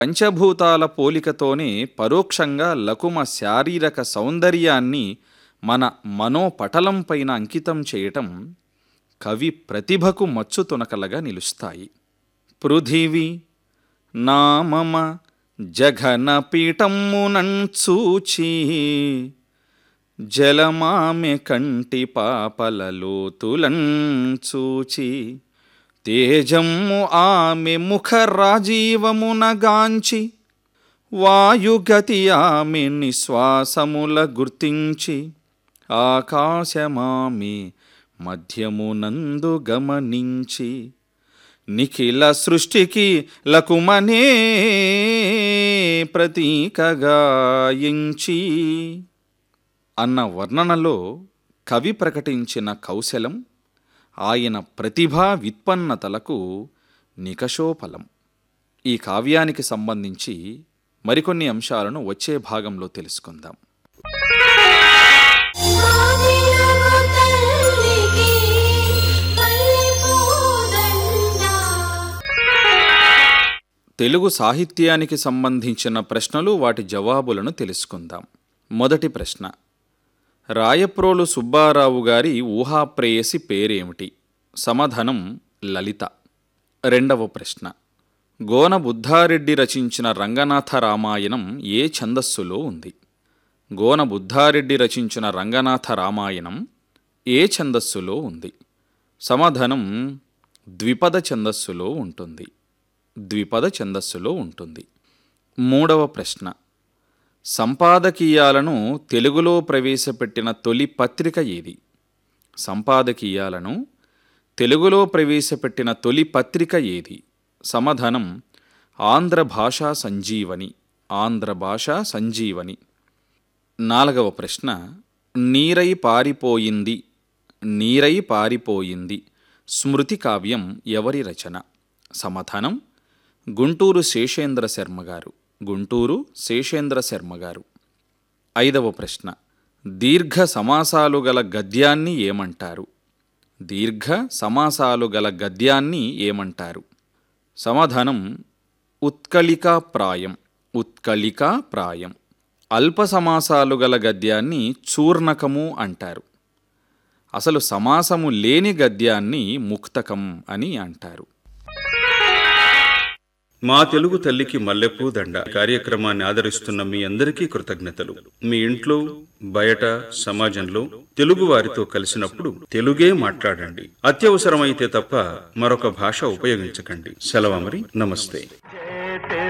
పంచభూతాల పోలికతోనే పరోక్షంగా లకుమ శారీరక సౌందర్యాన్ని మన మనోపటలం పైన అంకితం చేయటం కవి ప్రతిభకు మచ్చు తునకలగా నిలుస్తాయి పృథివి నామమ జఘన పీఠమ్మునంచూచి జలమామె కంటి పాపలలోతులంచూచి తేజమ్ము ఆమె ముఖ రాజీవమునగాంచి వాయుగతి ఆమె నిశ్వాసముల గుర్తించి ఆకాశమామె మధ్యమునందు గమనించి నిఖిల సృష్టికి లకుమనే ప్రతీకగాయించి అన్న వర్ణనలో కవి ప్రకటించిన కౌశలం ఆయన ప్రతిభా విత్పన్నతలకు నికషోఫలం ఈ కావ్యానికి సంబంధించి మరికొన్ని అంశాలను వచ్చే భాగంలో తెలుసుకుందాం ఆదిలము తల్లికి పల్లెపూదండ తెలుగు సాహిత్యానికి సంబంధించిన ప్రశ్నలు వాటి జవాబులను తెలుసుకుందాం మొదటి ప్రశ్న రాయప్రోలు సుబ్బారావు గారి ఊహాప్రేయసి పేరేమిటి సమాధానం లలిత రెండవ ప్రశ్న గోన బుద్ధారెడ్డి రచించిన రంగనాథ రామాయణం ఏ ఛందస్సులో ఉంది గోన బుద్ధారెడ్డి రచించిన రంగనాథ రామాయణం ఏ ఛందస్సులో ఉంది సమాధానం ద్విపద ఛందస్సులో ఉంటుంది ద్విపద ఛందస్సులో ఉంటుంది మూడవ ప్రశ్న సంపాదకీయాలను తెలుగులో ప్రవేశపెట్టిన తొలి పత్రిక ఏది సంపాదకీయాలను తెలుగులో ప్రవేశపెట్టిన తొలి పత్రిక ఏది సమాధానం ఆంధ్ర భాషా సంజీవని ఆంధ్ర భాషా సంజీవని నాలుగవ ప్రశ్న నీరై పారిపోయింది నీరై పారిపోయింది స్మృతి కావ్యం ఎవరి రచన సమాధానం గుంటూరు శేషేంద్ర శర్మ గారు గుంటూరు శేషేంద్ర శర్మ గారు ఐదవ ప్రశ్న దీర్ఘ సమాసాలు గల గద్యాన్ని ఏమంటారు దీర్ఘ సమాసాలు గల గద్యాన్ని ఏమంటారు సమాధానం ఉత్కళికా ప్రాయం ఉత్కళికా ప్రాయం అల్ప సమాసాలు గల గద్యాన్ని చూర్ణకము అంటారు అసలు సమాసము లేని గద్యాన్ని ముక్తకం అని అంటారు మా తెలుగు తల్లికి మల్లెపూ దండ కార్యక్రమాన్ని ఆదరిస్తున్న మీ అందరికీ కృతజ్ఞతలు మీ ఇంట్లో బయట సమాజంలో తెలుగు వారితో కలిసినప్పుడు తెలుగే మాట్లాడండి అత్యవసరమైతే తప్ప మరొక భాష ఉపయోగించకండి సెలవు మరి నమస్తే